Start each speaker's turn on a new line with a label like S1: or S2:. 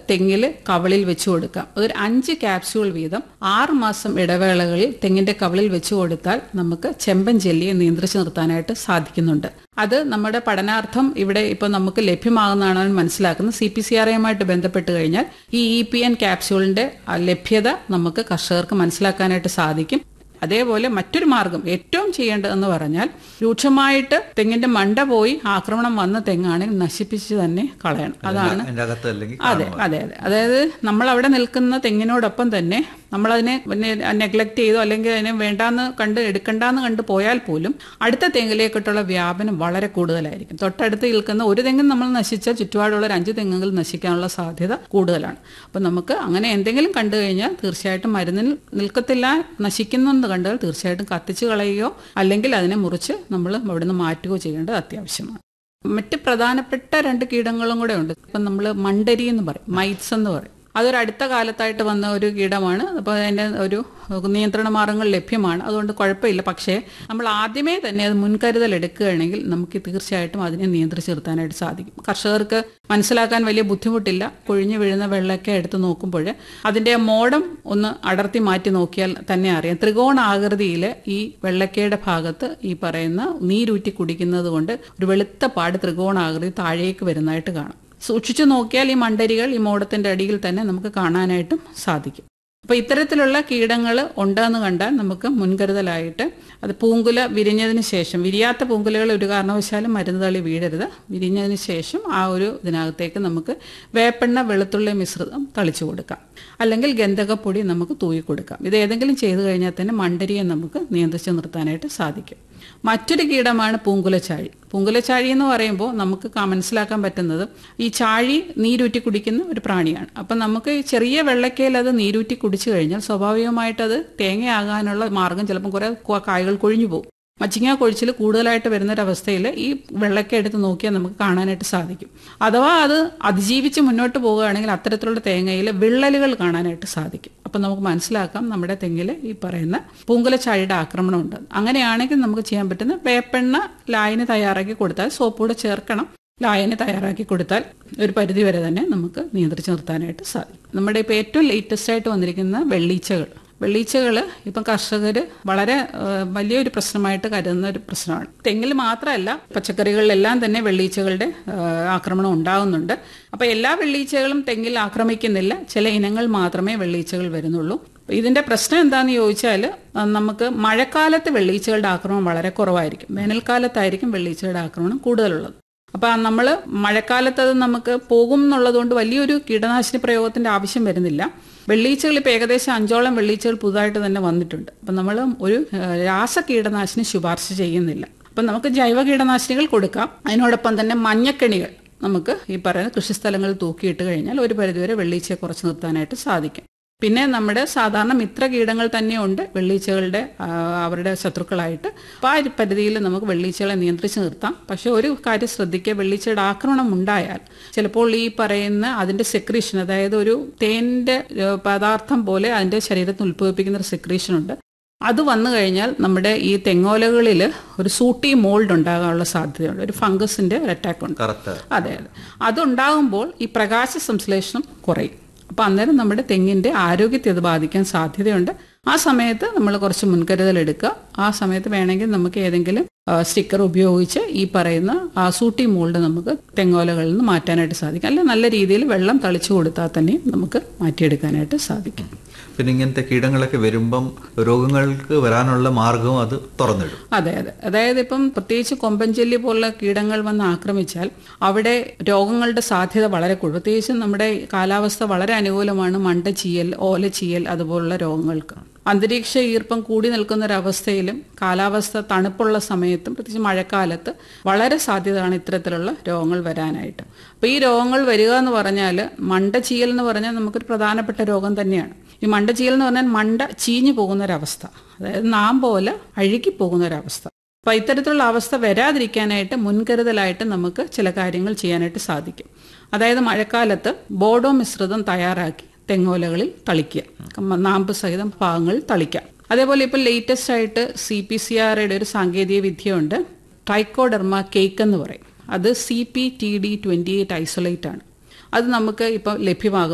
S1: തെങ്ങിൽ കവളിൽ വെച്ച് കൊടുക്കാം അതൊരു അഞ്ച് ക്യാപ്സ്യൂൾ വീതം ആറ് മാസം ഇടവേളകളിൽ തെങ്ങിന്റെ കവളിൽ വെച്ച് കൊടുത്താൽ നമുക്ക് ചെമ്പൻ ജെല്ലിയെ നിയന്ത്രിച്ച് നിർത്താനായിട്ട് സാധിക്കുന്നുണ്ട് അത് നമ്മുടെ പഠനാർത്ഥം ഇവിടെ ഇപ്പോൾ നമുക്ക് ലഭ്യമാകുന്നതാണ് മനസ്സിലാക്കുന്നത് സി പി സി ആർ എയുമായിട്ട് ബന്ധപ്പെട്ട് കഴിഞ്ഞാൽ ഈ ഇ പി എൻ ക്യാപ്സ്യൂളിന്റെ ആ, ലഭ്യത നമുക്ക് കർഷകർക്ക് മനസ്സിലാക്കാനായിട്ട് സാധിക്കും അതേപോലെ മറ്റൊരു മാർഗം ഏറ്റവും ചെയ്യേണ്ടതെന്ന് പറഞ്ഞാൽ രൂക്ഷമായിട്ട് തെങ്ങിന്റെ മണ്ട പോയി ആക്രമണം വന്ന തെങ്ങാണെങ്കിൽ നശിപ്പിച്ച് തന്നെ കളയണം അതാണ്
S2: അതിന്റെ അകത്ത് അല്ലെങ്കിൽ
S1: അതെ അതെ അതെ അതായത് നമ്മൾ അവിടെ നിൽക്കുന്ന തെങ്ങിനോടൊപ്പം തന്നെ നമ്മളതിനെ നെഗ്ലക്ട് ചെയ്തോ അല്ലെങ്കിൽ അതിനെ വേണ്ടാന്ന് കണ്ട് എടുക്കണ്ടെന്ന് കണ്ട് പോയാൽ പോലും അടുത്ത തെങ്ങിലേക്കിട്ടുള്ള വ്യാപനം വളരെ കൂടുതലായിരിക്കും തൊട്ടടുത്ത് നിൽക്കുന്ന ഒരു തെങ്ങ് നമ്മൾ നശിച്ചാൽ ചുറ്റുപാടുള്ള ഒരു അഞ്ച് തെങ്ങുകൾ നശിക്കാനുള്ള സാധ്യത കൂടുതലാണ് അപ്പം നമുക്ക് അങ്ങനെ എന്തെങ്കിലും കണ്ടു കഴിഞ്ഞാൽ തീർച്ചയായിട്ടും മരുന്നിൽ നിൽക്കത്തില്ല നശിക്കുന്നെന്ന് കണ്ടാൽ തീർച്ചയായിട്ടും കത്തിച്ച് കളയുകയോ അല്ലെങ്കിൽ അതിനെ മുറിച്ച് നമ്മൾ അവിടുന്ന് മാറ്റുകയോ ചെയ്യേണ്ടത് അത്യാവശ്യമാണ് മറ്റ് പ്രധാനപ്പെട്ട രണ്ട് കീടങ്ങളും കൂടെ ഉണ്ട് ഇപ്പം നമ്മൾ മണ്ടരി എന്ന് പറയും മൈറ്റ്സ് എന്ന് പറയും അതൊരു അടുത്ത കാലത്തായിട്ട് വന്ന ഒരു കീടമാണ് അപ്പോൾ അതിൻ്റെ ഒരു നിയന്ത്രണ മാർഗങ്ങൾ ലഭ്യമാണ് അതുകൊണ്ട് കുഴപ്പമില്ല പക്ഷേ നമ്മൾ ആദ്യമേ തന്നെ അത് മുൻകരുതൽ എടുക്കുകയാണെങ്കിൽ നമുക്ക് തീർച്ചയായിട്ടും അതിനെ നിയന്ത്രിച്ച് നിർത്താനായിട്ട് സാധിക്കും കർഷകർക്ക് മനസ്സിലാക്കാൻ വലിയ ബുദ്ധിമുട്ടില്ല കൊഴിഞ്ഞു വീഴുന്ന വെള്ളമൊക്കെ എടുത്ത് നോക്കുമ്പോൾ അതിൻ്റെ മോഡം ഒന്ന് അടർത്തി മാറ്റി നോക്കിയാൽ തന്നെ അറിയാം ത്രികോണാകൃതിയിൽ ഈ വെള്ളക്കയുടെ ഭാഗത്ത് ഈ പറയുന്ന നീരൂറ്റി കുടിക്കുന്നത് കൊണ്ട് ഒരു വെളുത്ത പാട് ത്രികോണാകൃതി താഴേക്ക് വരുന്നതായിട്ട് കാണാം സൂക്ഷിച്ചു നോക്കിയാൽ ഈ മണ്ടരികൾ ഈ മോടത്തിന്റെ അടിയിൽ തന്നെ നമുക്ക് കാണാനായിട്ടും സാധിക്കും അപ്പോൾ ഇത്തരത്തിലുള്ള കീടങ്ങൾ ഉണ്ടെന്ന് കണ്ടാൽ നമുക്ക് മുൻകരുതലായിട്ട് അത് പൂങ്കുല വിരിഞ്ഞതിന് ശേഷം വിരിയാത്ത പൂങ്കുലകൾ ഒരു കാരണവശാലും മരുന്ന് തളി വീഴരുത് വിരിഞ്ഞതിന് ശേഷം ആ ഒരു ഇതിനകത്തേക്ക് നമുക്ക് വേപ്പെണ്ണ വെളുത്തുള്ളി മിശ്രിതം തളിച്ചു കൊടുക്കാം അല്ലെങ്കിൽ ഗന്ധകപ്പൊടി നമുക്ക് തൂയി കൊടുക്കാം ഇത് ഏതെങ്കിലും ചെയ്തു കഴിഞ്ഞാൽ തന്നെ മണ്ടരിയെ നമുക്ക് നിയന്ത്രിച്ച് നിർത്താനായിട്ട് സാധിക്കും മറ്റൊരു കീടമാണ് പൂങ്കുലച്ചാഴി പൂങ്കുലച്ചാഴി എന്ന് പറയുമ്പോൾ നമുക്ക് ക- മനസ്സിലാക്കാൻ പറ്റുന്നത് ഈ ചാഴി നീരൂറ്റി കുടിക്കുന്ന ഒരു പ്രാണിയാണ് അപ്പം നമുക്ക് ഈ ചെറിയ വെള്ളക്കയിൽ അത് നീരൂറ്റി കുടിച്ചു കഴിഞ്ഞാൽ സ്വാഭാവികമായിട്ട് അത് തേങ്ങയാകാനുള്ള മാർഗം ചിലപ്പം കുറെ ക- കായ്കൾ കൊഴിഞ്ഞു പോകും മച്ചിങ്ങ കൊഴിച്ചിൽ കൂടുതലായിട്ട് വരുന്നൊരവസ്ഥയിൽ ഈ വെള്ളക്ക എടുത്ത് നോക്കിയാൽ നമുക്ക് കാണാനായിട്ട് സാധിക്കും അഥവാ അത് അതിജീവിച്ച് മുന്നോട്ട് പോവുകയാണെങ്കിൽ അത്തരത്തിലുള്ള തേങ്ങയിൽ വിള്ളലുകൾ കാണാനായിട്ട് സാധിക്കും അപ്പം നമുക്ക് മനസ്സിലാക്കാം നമ്മുടെ തെങ്ങിൽ ഈ പറയുന്ന പൂങ്കുലച്ചാഴിയുടെ ആക്രമണം ഉണ്ട് അങ്ങനെയാണെങ്കിൽ നമുക്ക് ചെയ്യാൻ പറ്റുന്ന വേപ്പെണ്ണ ലായനി തയ്യാറാക്കി കൊടുത്താൽ സോപ്പൂടെ ചേർക്കണം ലായനി തയ്യാറാക്കി കൊടുത്താൽ ഒരു പരിധി വരെ തന്നെ നമുക്ക് നിയന്ത്രിച്ച് നിർത്താനായിട്ട് സാധിക്കും നമ്മുടെ ഇപ്പോൾ ഏറ്റവും ലേറ്റസ്റ്റ് ആയിട്ട് വന്നിരിക്കുന്ന വെള്ളീച്ചകൾ വെള്ളീച്ചകൾ ഇപ്പം കർഷകർ വളരെ ആ, വലിയൊരു പ്രശ്നമായിട്ട് കരുതുന്ന ഒരു പ്രശ്നമാണ് തെങ്ങിൽ മാത്രമല്ല പച്ചക്കറികളിലെല്ലാം തന്നെ വെള്ളീച്ചകളുടെ ആ, ആക്രമണം ഉണ്ടാകുന്നുണ്ട് അപ്പോൾ എല്ലാ വെള്ളീച്ചകളും തെങ്ങിൽ ആക്രമിക്കുന്നില്ല ചില ഇനങ്ങൾ മാത്രമേ വെള്ളീച്ചകൾ വരുന്നുള്ളൂ ഇതിന്റെ പ്രശ്നം എന്താന്ന് ചോദിച്ചാൽ നമുക്ക് മഴക്കാലത്ത് വെള്ളീച്ചകളുടെ ആക്രമണം വളരെ കുറവായിരിക്കും വേനൽക്കാലത്തായിരിക്കും വെള്ളീച്ചയുടെ ആക്രമണം കൂടുതലുള്ളത് അപ്പൊ നമ്മൾ മഴക്കാലത്ത് അത് നമുക്ക് പോകും എന്നുള്ളതുകൊണ്ട് വലിയൊരു കീടനാശിനി പ്രയോഗത്തിന്റെ ആവശ്യം വരുന്നില്ല വെള്ളീച്ചകൾ ഇപ്പൊ ഏകദേശം അഞ്ചോളം വെള്ളീച്ചകൾ പുതുതായിട്ട് തന്നെ വന്നിട്ടുണ്ട് അപ്പൊ നമ്മൾ ഒരു ഏഹ്, രാസ കീടനാശിനി ശുപാർശ ചെയ്യുന്നില്ല അപ്പൊ നമുക്ക് ജൈവ കീടനാശിനികൾ കൊടുക്കാം അതിനോടൊപ്പം തന്നെ മഞ്ഞക്കെണികൾ നമുക്ക് ഈ പറയുന്ന കൃഷിസ്ഥലങ്ങളിൽ തൂക്കിയിട്ട് കഴിഞ്ഞാൽ ഒരു പരിധിവരെ വെള്ളീച്ചയെ കുറച്ച് നിർത്താനായിട്ട് സാധിക്കും പിന്നെ നമ്മുടെ സാധാരണ മിത്ര കീടങ്ങൾ തന്നെയുണ്ട് വെള്ളീച്ചകളുടെ ആ, അവരുടെ ശത്രുക്കളായിട്ട് അപ്പോൾ ആ ഒരു പരിധിയിൽ നമുക്ക് വെള്ളീച്ചകളെ നിയന്ത്രിച്ച് നിർത്താം പക്ഷെ ഒരു കാര്യം ശ്രദ്ധിക്കുക വെള്ളീച്ചയുടെ ആക്രമണം ഉണ്ടായാൽ ചിലപ്പോൾ ഈ പറയുന്ന അതിന്റെ സെക്രീഷൻ അതായത് ഒരു തേനിന്റെ ഏഹ്, പദാർത്ഥം പോലെ അതിന്റെ ശരീരത്തിൽ ഉത്ഭവിപ്പിക്കുന്ന ഒരു സെക്രീഷൻ ഉണ്ട് അത് വന്നു കഴിഞ്ഞാൽ നമ്മുടെ ഈ തെങ്ങോലകളിൽ ഒരു സൂട്ടി മോൾഡ് ഉണ്ടാകാനുള്ള സാധ്യതയുണ്ട് ഒരു ഫംഗസിന്റെ ഒരു അറ്റാക്ക് ഉണ്ട്
S2: കറുത്ത
S1: അതെ അതെ അതുണ്ടാകുമ്പോൾ ഈ പ്രകാശ സംശ്ലേഷണം കുറയും അപ്പൊ അന്നേരം നമ്മുടെ തെങ്ങിന്റെ ആരോഗ്യത്തെ അത് ബാധിക്കാൻ സാധ്യതയുണ്ട് ആ സമയത്ത് നമ്മൾ കുറച്ച് മുൻകരുതൽ എടുക്കുക ആ സമയത്ത് വേണമെങ്കിൽ നമുക്ക് ഏതെങ്കിലും സ്റ്റിക്കർ ഉപയോഗിച്ച് ഈ പറയുന്ന ആ സൂട്ടി മോൾഡ് നമുക്ക് തെങ്ങോലകളിൽ നിന്ന് മാറ്റാനായിട്ട് സാധിക്കും അല്ല നല്ല രീതിയിൽ വെള്ളം തളിച്ചു കൊടുത്താൽ തന്നെ നമുക്ക് മാറ്റിയെടുക്കാനായിട്ട് സാധിക്കും
S2: പിന്നെ ഇങ്ങനത്തെ കീടങ്ങളൊക്കെ വരുമ്പം രോഗങ്ങൾക്ക് വരാനുള്ള മാർഗവും അത് തുറന്നിടും
S1: അതെ അതെ അതായത് ഇപ്പം പ്രത്യേകിച്ച് കൊമ്പൻചെല്ലി പോലുള്ള കീടങ്ങൾ വന്ന് ആക്രമിച്ചാൽ അവിടെ രോഗങ്ങളുടെ സാധ്യത വളരെ കൂടുതൽ പ്രത്യേകിച്ചും നമ്മുടെ കാലാവസ്ഥ വളരെ അനുകൂലമാണ് മണ്ടച്ചീയൽ ഓലച്ചീയൽ അതുപോലുള്ള രോഗങ്ങൾക്ക് അന്തരീക്ഷ ഈർപ്പം കൂടി നിൽക്കുന്ന ഒരവസ്ഥയിലും കാലാവസ്ഥ തണുപ്പുള്ള സമയത്തും പ്രത്യേകിച്ച് മഴക്കാലത്ത് വളരെ സാധ്യതയാണ് ഇത്തരത്തിലുള്ള രോഗങ്ങൾ വരാനായിട്ട് അപ്പോൾ ഈ രോഗങ്ങൾ വരിക എന്ന് പറഞ്ഞാൽ മണ്ടച്ചീയൽ എന്ന് പറഞ്ഞാൽ നമുക്കൊരു പ്രധാനപ്പെട്ട രോഗം തന്നെയാണ് ഈ മണ്ടച്ചീയൽ എന്ന് പറഞ്ഞാൽ മണ്ട ചീഞ്ഞു പോകുന്ന ഒരവസ്ഥ അതായത് നാം പോലെ അഴുകി പോകുന്ന ഒരവസ്ഥ അപ്പൊ ഇത്തരത്തിലുള്ള അവസ്ഥ വരാതിരിക്കാനായിട്ട് മുൻകരുതലായിട്ട് നമുക്ക് ചില കാര്യങ്ങൾ ചെയ്യാനായിട്ട് സാധിക്കും അതായത് മഴക്കാലത്ത് ബോഡോ മിശ്രിതം തയ്യാറാക്കി തെങ്ങോലകളിൽ തളിക്കുക നാമ്പ് സഹിതം ഭാഗങ്ങളിൽ തളിക്കാം അതേപോലെ ഇപ്പോൾ ലേറ്റസ്റ്റ് ആയിട്ട് സി പി സി ആറുടെ ഒരു സാങ്കേതിക വിദ്യയുണ്ട് ട്രൈക്കോഡെർമ കേക്ക് എന്ന് പറയും അത് C P T D twenty eight isolate ആണ് അത് നമുക്ക് ഇപ്പോൾ ലഭ്യമാകും